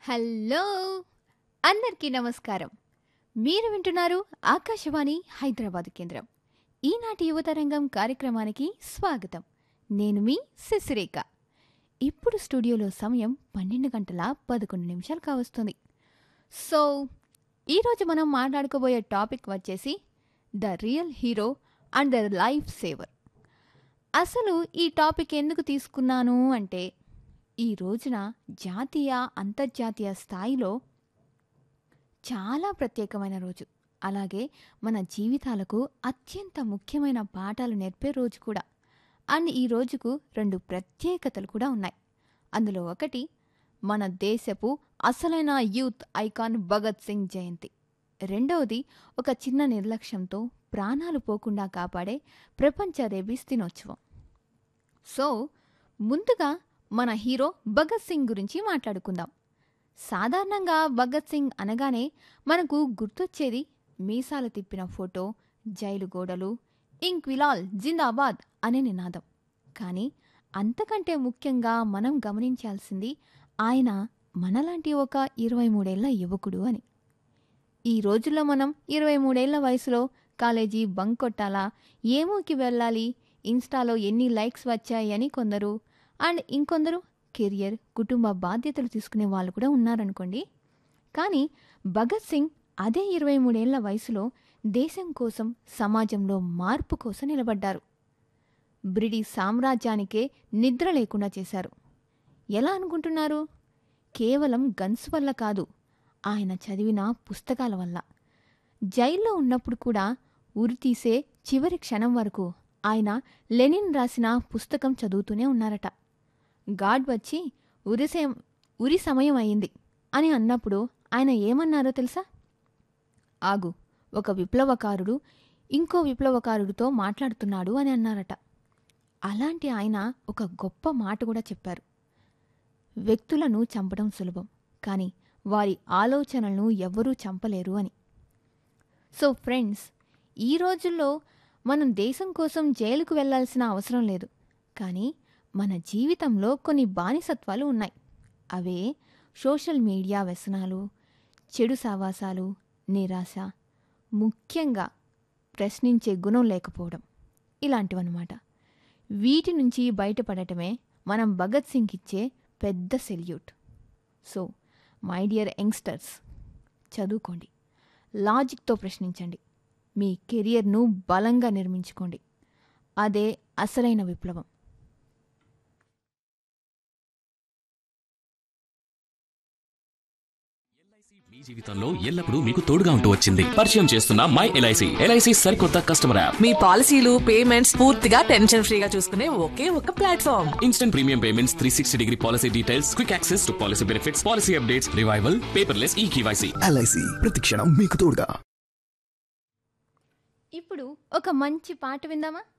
hello అందరికీ నమస్కారం మీరు వింటున్నారు ఆకాశవాణి హైదరాబాద్ కేంద్రం ఈనాటి యువతరంగం కార్యక్రమానికి స్వాగతం నేను మీ శశిరేఖ ఇప్పుడు స్టూడియోలో సమయం పన్నెండు గంటల పదకొండు నిమిషాలు కావస్తుంది సో ఈరోజు మనం మాట్లాడుకోబోయే టాపిక్ వచ్చేసి the real hero and the life saver అసలు ఈ టాపిక్ ఎందుకు తీసుకున్నాను అంటే ఈ రోజున జాతీయ అంతర్జాతీయ స్థాయిలో చాలా ప్రత్యేకమైన రోజు అలాగే మన జీవితాలకు అత్యంత ముఖ్యమైన పాఠాలు నేర్పే రోజు కూడా అండ్ ఈ రోజుకు రెండు ప్రత్యేకతలు కూడా ఉన్నాయి అందులో ఒకటి మన దేశపు అసలైన యూత్ ఐకాన్ భగత్ సింగ్ జయంతి రెండవది ఒక చిన్న నిర్లక్ష్యంతో ప్రాణాలు పోకుండా కాపాడే ప్రపంచ రేబీస్ దినోత్సవం సో ముందుగా మన హీరో భగత్ సింగ్ గురించి మాట్లాడుకుందాం సాధారణంగా భగత్ సింగ్ అనగానే మనకు గుర్తొచ్చేది మీసాలు తిప్పిన ఫోటో జైలు గోడలు ఇంక్విలాల్ జిందాబాద్ అనే నినాదం కానీ అంతకంటే ముఖ్యంగా మనం గమనించాల్సింది ఆయన మనలాంటి ఒక ఇరవై మూడేళ్ల యువకుడు అని ఈ రోజుల్లో మనం ఇరవై మూడేళ్ల వయసులో కాలేజీ బంక్ కొట్టాలా ఏమోకి వెళ్ళాలి ఇన్స్టాలో ఎన్ని లైక్స్ వచ్చాయి అని కొందరు అండ్ ఇంకొందరు కెరియర్ కుటుంబ బాధ్యతలు తీసుకునే వాళ్ళు కూడా ఉన్నారనుకోండి కానీ భగత్ సింగ్ అదే ఇరవై మూడేళ్ల వయసులో దేశం కోసం సమాజంలో మార్పు కోసం నిలబడ్డారు బ్రిటిష్ సామ్రాజ్యానికే నిద్ర లేకుండా చేశారు ఎలా అనుకుంటున్నారు కేవలం గన్స్ వల్ల కాదు ఆయన చదివిన పుస్తకాల వల్ల జైల్లో ఉన్నప్పుడు కూడా ఉరి తీసే చివరి క్షణం వరకు ఆయన లెనిన్ రాసిన పుస్తకం చదువుతూనే ఉన్నారట గాడ్ వచ్చి ఉరి సే- ఉరి సమయం అయింది అని అన్నప్పుడు ఆయన ఏమన్నారో తెలుసా ఆగు ఒక విప్లవకారుడు ఇంకో విప్లవకారుడితో మాట్లాడుతున్నాడు అని అన్నారట అలాంటి ఆయన ఒక గొప్ప మాట కూడా చెప్పారు వ్యక్తులను చంపడం సులభం కానీ వారి ఆలోచనలను ఎవ్వరూ చంపలేరు అని సో ఫ్రెండ్స్ ఈ రోజుల్లో మనం దేశం కోసం జైలుకు వెళ్ళాల్సిన అవసరం లేదు కానీ మన జీవితంలో కొన్ని బానిసత్వాలు ఉన్నాయి అవే సోషల్ మీడియా వ్యసనాలు చెడు సావాసాలు నిరాశ ముఖ్యంగా ప్రశ్నించే గుణం లేకపోవడం ఇలాంటివన్నమాట వీటి నుంచి బయటపడటమే మనం భగత్ సింగ్ ఇచ్చే పెద్ద salute so my dear youngsters చదువుకోండి లాజిక్తో ప్రశ్నించండి మీ కెరియర్ను బలంగా నిర్మించుకోండి అదే అసలైన విప్లవం మీ జీవితంలో ఎల్లప్పుడూ మీకు తోడుగా ఉంటూ వచ్చింది పరిచయం చేస్తున్న మై ఎల్ఐసి ఎల్ఐసి సరికొత్త కస్టమర్ యాప్ మీ పాలసీలు పేమెంట్స్ పూర్తిగా టెన్షన్ ఫ్రీగా చూసుకునే ఒకే ఒక platform instant premium payments three sixty degree policy details quick access to policy benefits policy updates revival paperless e KYC LIC ప్రతిక్షణం మీకు తోడుగా ఇప్పుడు ఒక మంచి పాట విందామా